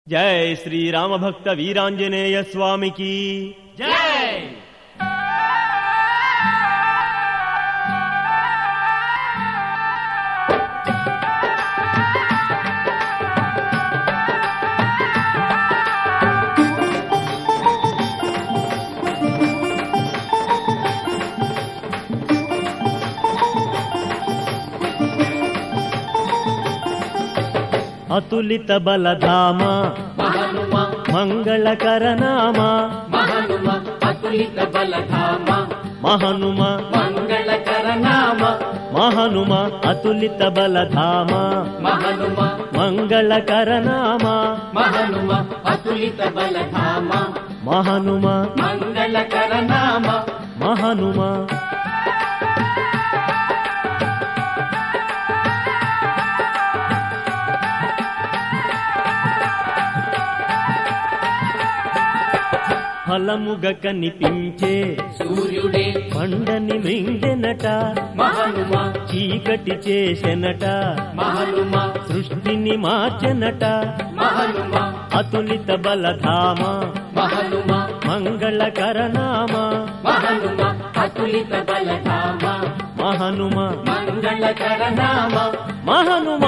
జై శ్రీరామభక్త వీరాంజనేయ స్వామికి జై అతులిత బలధామ మహనుమ మంగళకర నామ మహనుమ అతులిత బలధామ మహనుమ మంగళకర నామ మహనుమ అతులిత బలధామ మహనుమ మంగళకర నామ మహనుమ అతులిత బలధామ మహనుమ మంగళకర నామ మహనుమ ఫలముగ కనిపించే సూర్యుడే పండని మృంగెనట మహనుమ చీకటి చేసెనట మహనుమ సృష్టిని మార్చెనట మహనుమ అతులిత బలధామ మహనుమ మంగళకర నామ మహనుమ అతులిత బలధామ మహనుమ మంగళకర నామ మహనుమ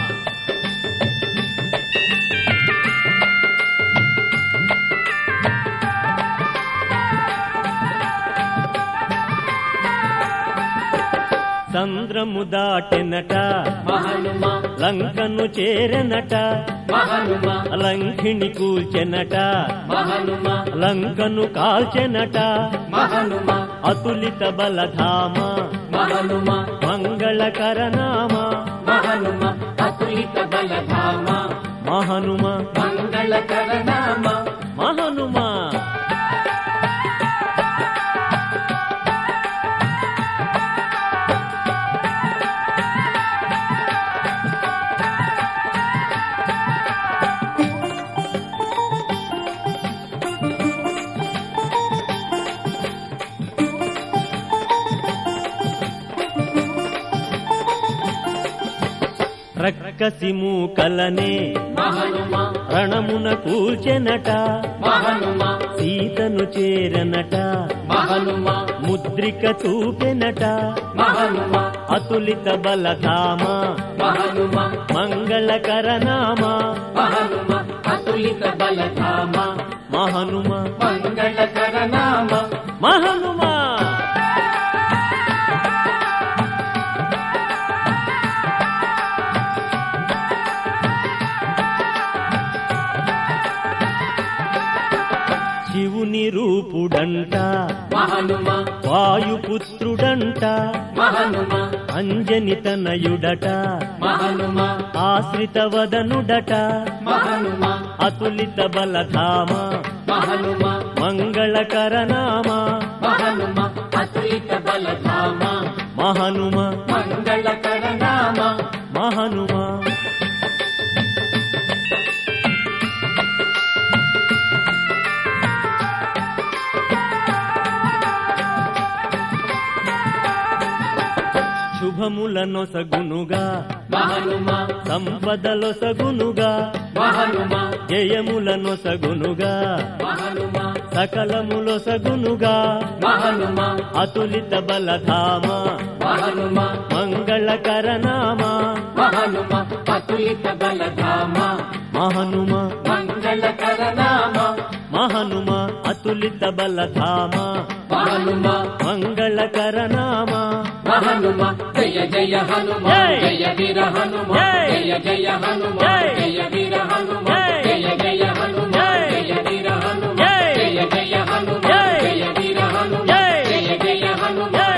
చంద్రము దాటెనట మహనుమ లంకను చేరెనట మహనుమ లంకిణి కూల్చెనట మహనుమ లంకను కాల్చెనట మహనుమ అతులిత బలధామ మహనుమ మంగళకర నామ మహనుమ అతులిత బలధామ మహనుమ మంగళకర నామ మహనుమ రక్కసి మూకలనే మహనుమ రణమున కూల్చెనట మహనుమ సీతను చేరనట మహనుమ ముద్రిక చూపెనట మహనుమ అతులిత బలధామ మహనుమ మంగళకర నామ మహనుమ అతులిత బలధామ మహనుమ మంగళకర నామ మహనుమ శివుని రూపుడంట మహనుమ వాయుపుత్రుడంట మహనుమ అంజని తనయుడట మహనుమ ఆశ్రిత వదనుడట మహనుమ అతులిత బలధామ మహనుమ మంగళకర నామ మహనుమ అతులిత బలధామ మహనుమ మంగళకర నామ మహనుమ శుభములనొసగునుగా మహనుమ సంపదలొసగునుగా మహనుమ జయములనొసగునుగా మహనుమ సకలములొసగునుగా మహనుమ అతులిత బలధామ మహనుమ మంగళకర నామ మహనుమ అతులిత బలధామ మహనుమ మంగళకర నామ మహనుమ అతులిత బలధామ మహనుమ మంగళకర నామ మహనుమ జయ జయ హనుమ జై. జయ వీర హనుమ జై. జయ జయ హనుమ జై. జయ వీర హనుమ జై. జయ జయ హనుమ జై. జయ వీర హనుమ జై. జయ జయ హనుమ జై. జయ వీర హనుమ జై. జయ జయ హనుమ జై.